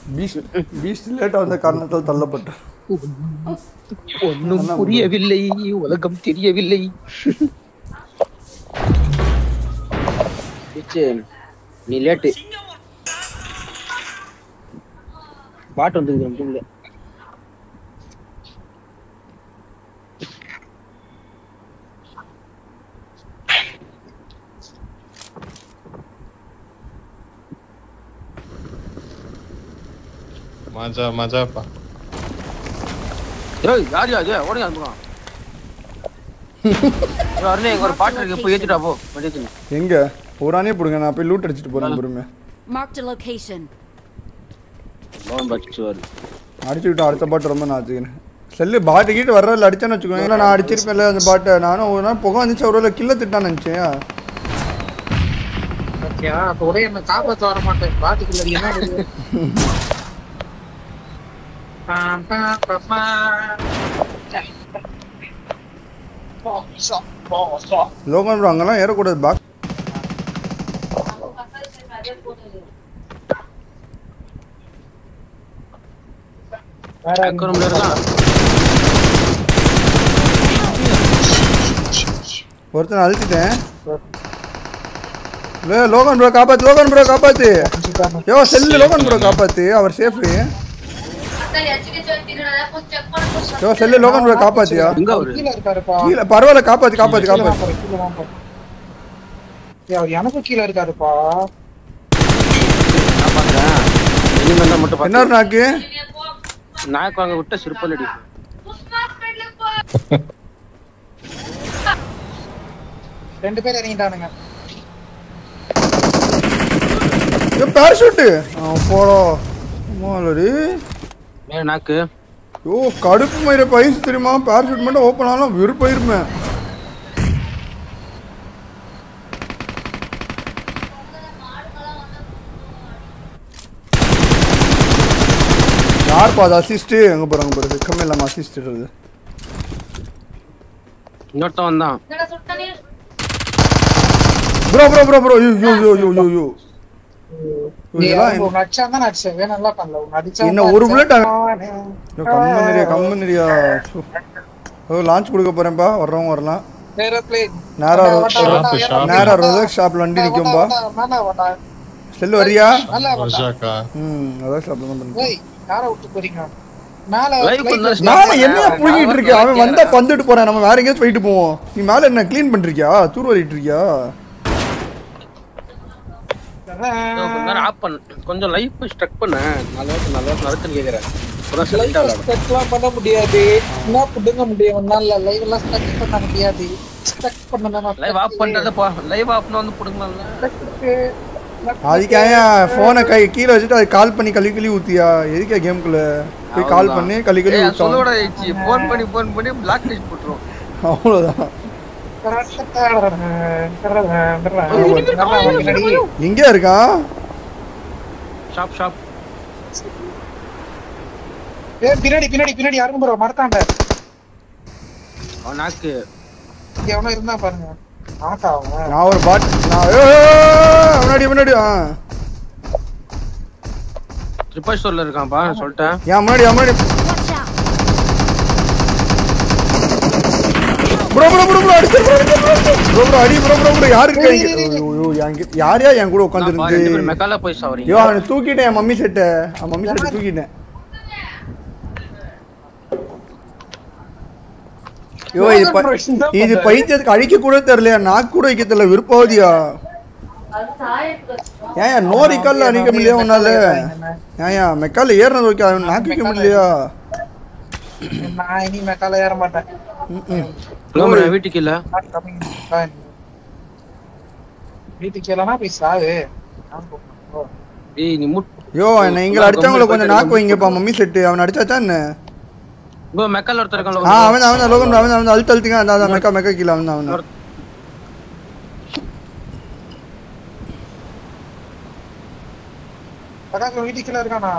Beast Beast லேட்டாக வந்த காரணத்தால் தள்ளப்பட்டேன் ஒன்னும் புரியவில்லை உலகம் தெரியவில்லை பிச்சு, நீ லேட்டு பாட்டு வந்துருக்கு நம்ம டீம்ல மஜா மஜாப்பா ஏய் யார் யாரு ஓடுங்க அந்த பக்கம் ஏய், அருணே இங்க ஒரு பாட்டு இருக்கு போய் ஏத்திட்டா போ வண்டி எங்க ஒரு ஆணையே போடுங்க நான் போய் லூட் அடிச்சிட்டு போறேன் பொறுமையா Marked a location. லோன் பச்சு வரு அடிச்சுக்கிட்டோம் அடுத்த பாட்டு ரொம்ப நான் வச்சுக்கிறேன் செல்லு பாட்டு கீட்டு வர்றதில்ல அடிச்சேன்னு வச்சுக்கோங்க இல்லை நான் அடிச்சிருப்பேன்ல அந்த பாட்டை நானும் ஒரு நாள் புகை வந்துச்சு ஒரு கில்ல திட்டான்னு நினச்சேன் ஓகே அப்ப ஒரே என்ன காப்பாத்த வர மாட்டேன் பாத்துக்குள்ள என்ன இருக்கு? Bomb, bomb, bomb, bomb. போசா, போசா. லோகன் bro, அங்கெல்லாம் ஏறக்கூடாது பாக் வேற அக்கறம்ல இருக்கான் ஒருத்தன் அழுத்திட்டேன் வே லோகன் ப்ரோ காப்பாத்து லோகன் ப்ரோ காப்பாத்து யோ செல்லு லோகன் ப்ரோ காப்பாத்து அவர் சேஃபு யோ செல்லு லோகன் ப்ரோ காப்பாத்தியா எங்க அவரு கீழ இருக்காருப்பா கீழே பரவாயில்ல காப்பாத்து காப்பாத்து கீழ காப்பாத்து வாங்க, கீழ வாங்க. ஏய், அவர் எனக்கும் கீழ இருக்காருப்பா நான் பாக்குறேன் இனிமே தான் மட்டும் என்ன ஒரு நாக்கு நாயக்கு வாங்க விட்ட சிறுப்பல்லடி ரெண்டு பேர் இறங்கிட்டானுங்க யோ பேராஷூட்டு போடோ மாலடி மேல நாக்கு யோ கடுப்பு மயிர பைசு தெரியுமா பேராஷூட் மட்டும் ஓப்பன் ஆனாலும் விருப்பாயிருப்பேன் யார்ப்பா அது அசிஸ்ட்டு எங்கே போகிறாங்க பாரு வெக்கமே இல்லாமல் அசிஸ்ட் இருக்குது இன்னொருத்தன் வந்தான் bro bro bro bro you you you you you you நீ இதெல்லாம் உங்க அடிச்சா தான் அடிச்சேன் வேணும்லாம் பண்ணல உங்க அடிச்சா இன்னும் ஒரு bullet ஆ- ஐயோ, கம்மு நிறைய கம்மு நிறையா ஓ லான்ச் கொடுக்க போறேன்ப்பா வர்றவங்க வரலாம் ஏரோப்ளேன் நேரா வண்டா, ரோ- வண்டா, ஷாப்பு, வண்டா, ஷாப்பு. நேரா ரோலக்ஸ் ஷாப்ல வண்டி நிக்கும்பா மேல வண்டா செல்லு வரியா மேல வண்டா ரோஜாக்கா ம் அதான் ஷாப்ல தான் பண்ணுறேன் ஏய் யார விட்டு போறீங்க மேல Live light பண்ணா வச்சு- நான் என்னையா புழுங்கிட்டு இருக்கேன் அவன் வந்தா பந்துட்டு போறான் நம்ம வேற எங்கேயாச்சும் போயிட்டு போவோம் நீ மேல என்ன க்ளீன் பண்றியா தூர் வரிட்டு இருக்கியா கொஞ்ச நேரம் ஆஃப் பண்ண கொஞ்சம் லைஃப் ஸ்ட்ரக் பண்ண நல்ல வருஷம் நல்ல வருஷம் நடத்துன்னு கேக்குறேன் இப்பதான் செலக்ட் ஆகலாம் ஸ்டக்லாம் பண்ண முடியாது என்ன புடுங்க முடியும் ஒன்னால லைவ் எல்லாம் ஸ்டக் பண்ண முடியாது ஸ்டக் பண்ணணும் லைவ் ஆஃப் பண்றதுப்பா லைவ் ஆஃப்னு வந்து புடுங்கலாம்ல அதுக்காக ஃபோனை கை கீழே வச்சுட்டு அது கால் பண்ணி கழுவி கழுவி ஊத்தியா எதுக்கே கேம்குள்ள போய் கால் பண்ணி கழுவி கழுவி ஏய் ஊத்தோம் சொல்லோட ஆயிடுச்சு ஃபோன் பண்ணி ஃபோன் பண்ணி பிளாக் லிஸ்ட் போட்டுரும் அவ்வளோதான் பின்னாடி எங்கே இருக்கான் ஷாப் ஷாப் ஏ பின்னாடி பின்னாடி பின்னாடி யாருக்கும் ப்ரோ மறத்தாண்ட அவன் நாக்கு இங்க எவனோ இருந்தா பாருங்க ஆட்டா அவன் நான் ஒரு பாட் நான் ஏய், ஏய், ஏய், முன்னாடி முன்னாடி ஆ ட்ரிப்பர் ஸ்டோர்ல இருக்கான்ப்பா நான் சொல்லிட்டேன் ஏன் முன்னாடி என் முன்னாடி Watch out! Bro bro bro bro அடிச்சு ப்ரோ ப்ரோ ப்ரோ அடி ப்ரோ ப்ரோ ப்ரோ யாரு இருக்கா இங்க ஐயோ, ஐயோ, என்கிட்ட- யாரையா என் கூட நான் ரெண்டு பேரும் உட்காந்துருந்து மெக்கால போய் சாவறீங்க ஐயோ அவனை தூக்கிட்டேன் என் மம்மி செட்டை அவன் மம்மி செட்டை தூக்கிட்டேன் ஐயோ இது ப- இது பைத்தியத்துக்கு அழிக்க கூட தெரியலையா நாக்கு கூட வைக்க தெரியல விருப்பாவதியா ஏன் நோ ரிக்கால்ல அடிக்க முடியலையா உன்னால ஏன் மெக்கால ஏறினது ஓகே அவன் நாக்கு வைக்க முடியலையா நான் இனி மெக்கால ஏற மாட்டேன் கிளம்புறேன் வீட்டுக்கு இல்ல Not coming. Fine. வீட்டுக்கு இல்லைன்னா போய் சாவு நான் கூப்பிடுறேன். ஏய் நீ முட் ஐயோ என்ன எங்களை அடிச்சவங்கள கொஞ்சம் நாக்கு வைங்கப்பா மம்மி செட்டு அவன் அடிச்சாச்சா என்ன ப்ரோ மெக்கால ஒருத்தர் ஆ இருக்கான் அவன் தான், அவன் தான், லோகன் அவன் தான், அவன் தான், அழுத்து அழுத்துங்க அந்த அதான் மெக்கா மெக்கா கீழே அவன் தான், அவன் தான். பக்கத்துல வீட்டுக்கு கீழே இருக்கானா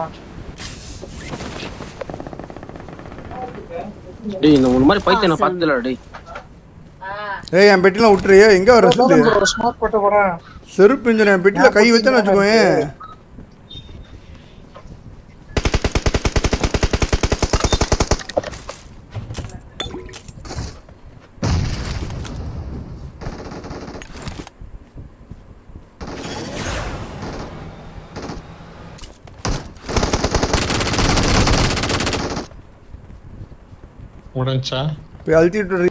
டேய் இந்த ஒரு மாதிரி பைத்தியம் நான் பார்த்ததுல டேய் ஏய் என் பெட்டிலாம் விட்டுரு எங்க வர சொல்லு ஒரு ஸ்மோக் போட்டு போறேன் செருப்பு இன்ஜின் என் பெட்டில கை வச்சேன்னு வச்சுக்கோயேன் முடிஞ்சா போய் அழுத்திட்டு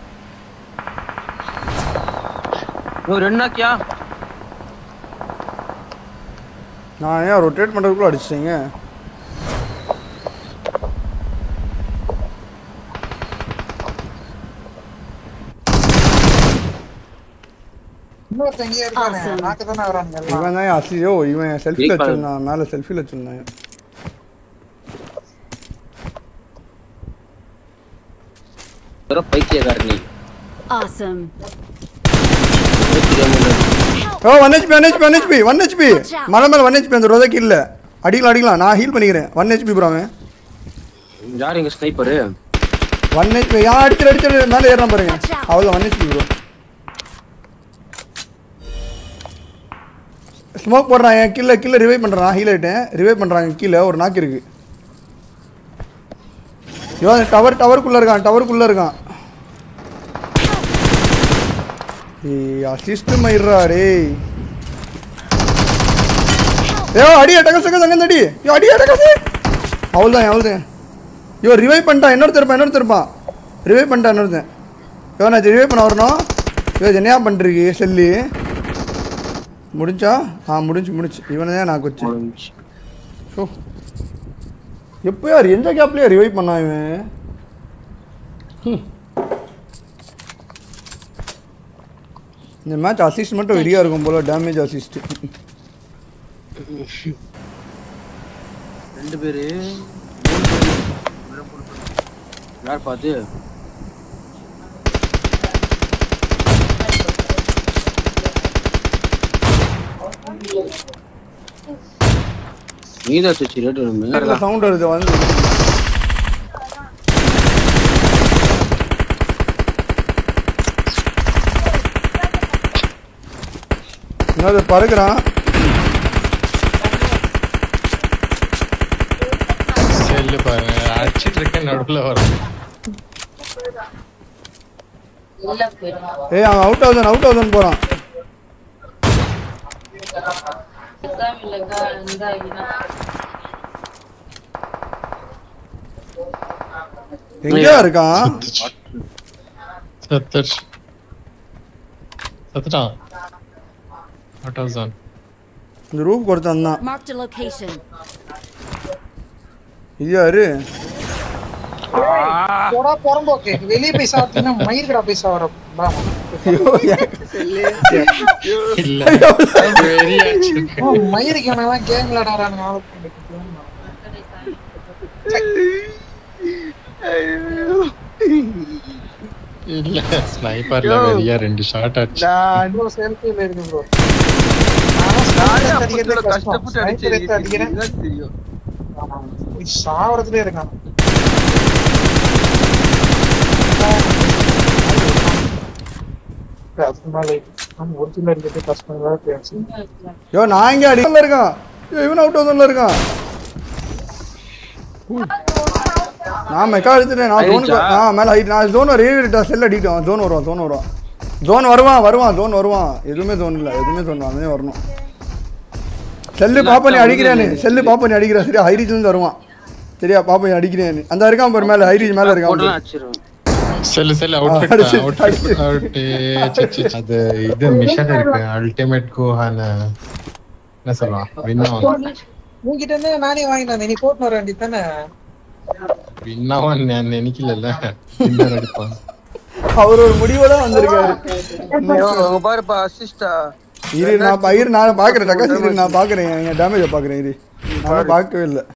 ஒரு ரெண்டாக்கியா நான் ஏன் ரொட்டேட் பண்ணுறதுக்குள்ள அடிச்சிட்டீங்க இன்னொருத்தன் இங்கே இருக்கானே நாக்கு தானே வரானுங்க எல்லாம் இவன் தான் அசியோ இவன் செல்ஃபியில் Leak வச்சிருந்தான் மேலே செல்ஃபியில் வச்சிருந்தாங்க வேற பைத்தியக்காரன் நீ Awesome. Oh one HP one HP one HP one HP மலை மேலே ஒன் ஹெச்பி அந்த ரோதா இல்லை அடிக்கலாம் அடிக்கலாம் நான் ஹீல் பண்ணிக்கிறேன் ஒன் ஹெச்பி ப்ரோ அவன் யார் எங்க ஸ்னைப்பரு ஒன் ஹெச்பி யான் அடிச்சு அடிச்சு மேலே ஏறான் பாருங்க அவ்வளோ ஒன் ஹெச்பி ப்ரோ ஸ்மோக் போடுறான் என் கீழே கீழே ரிவைவ் பண்ணுறான் ஹீல் ஆகிட்டேன் ரிவைவ் பண்ணுறாங்க கீழே ஒரு நாக்கு இருக்கு இவன் டவர் டவருக்குள்ளே இருக்கான் டவருக்குள்ளே இருக்கான் ஏய் அசிஸ்ட் மயிர்றா டேய் ஏ அடி டகஸ் டகஸ் அங்கே அடி ஐயோ அடி டகஸ் அவ்வளோதான் அவ்வளோதான் ஐயோ ரிவைவ் பண்ணிட்டான் இன்னொருத்தர் இருப்பான் இன்னொருத்தர் இருப்பான் ரிவைவ் பண்ணிட்டான் இன்னொருத்தன் ஐயோ நான் ரிவைவ் பண்ண வரணும் ஐயோ இது என்னையா பண்ணுறீங்க செல்லி முடிஞ்சா ஆ முடிஞ்சு முடிஞ்சு இவனை தான் நான் கொச்சு ஸோ எப்போ யார் எந்த கேப்லேயே ரிவைவ் பண்ணான் இவன் ஹம். இந்த மேட்ச் அசிஸ்ட் மட்டும் வெறியா இருக்கும் போல டேமேஜ் அசிஸ்ட் ரெண்டு பேரு மூணு பேரு. யார் பார்த்து நீதான் சச்சி ரேட்டு நம்ம சவுண்ட் வருது வந்து இன்னொரு பறக்குறான் செல்லு பாருங்க அடிச்சிட்டு இருக்கேன் நடுவுல வரும் ஏய் அவன் அவுட் ஆகுதான் அவுட் ஆகுதான் போறான் எங்கேயா இருக்கான் சத்தர் சத்துட்டான் அவுட் ஆஃப் ஜோன் இந்த ரூப் கொடுத்தான் தான் Marked a location. இது யாரு போடா புறம்போக்கு வெளியே போய் சாப்பிட்டீங்கன்னா மயிர்கடா போய் சாவரம் ஐயோ, ஏன் இல்ல வெறி அடிச்சிருக்கு மயிருக்கு இவனெல்லாம் கேம் விளையாடுறானுங்க ஆளு இல்ல ஸ்னைப்பர்ல வெறியா ரெண்டு ஷாட் அடிச்சு ப்ரோ செல்ஃபில இருக்கு ப்ரோ கஷ்டப்பட்டு அடிச்சு அடிக்கிறேன் இதுதான் தெரியும் சாவரத்துலயே இருக்கான் ஒரிஜினல் இருக்கிறது கஷ்டம் தான் பேசு ஐயோ நான் இங்கே அடிக்கல இருக்கான் ஐயோ, இவன் அவுட் ஆகுதுல இருக்கான் நான் மெக்கா எடுத்துட்டேன் நான் ஜோனுக்கு அடிச்சா? ஆ மேலே ஹைட் நான் ஜோன் ரீவிட்டேன் செல் அடிக்கிட்டேன் ஜோன் வருவான் ஜோன் வருவான் ஜோன் வருவான் வருவான் ஜோன் வருவான் எதுவுமே ஜோன் இல்லை எதுவுமே ஜோன் அவனே வரணும் செல்லு பாப்பா நீ அடிக்கிறானு செல்லு பாப்பா நீ அடிக்கிறா சரியா ஹைரீஜ்லேருந்து வருவான் சரியா பாப்பா நீ அடிக்கிறேன் அந்த இருக்கான் பாரு மேலே ஹைரீஜ் மேலே இருக்கான் போட்டெல்லாம் பாரு. அடிச்சிருவேன் செல்லு செல்லு ஆ, அவுட் அடிச்சு, அவுட் அடிச்சு. அவுட் அது இது மிஷன் இருக்கு அல்டிமேட் கோஹான என்ன சொல்லலாம் வின்னாவன் உங்ககிட்ட இருந்து நானே வாங்கினேன் நீ போட்டு வர வேண்டியது தானே வின்னாவன் நான் நினைக்கல வின்னர் அடிப்பான் அவர் ஒரு முடிவோட வந்திருக்காரு அங்க பாருப்பா அசிஸ்டா இரு நான் பா- இரு நான் பார்க்குறேன் டக்காசி இரு நான் பார்க்குறேன் என் டேமேஜை பார்க்குறேன் இரு நான் பார்க்கவே இல்லை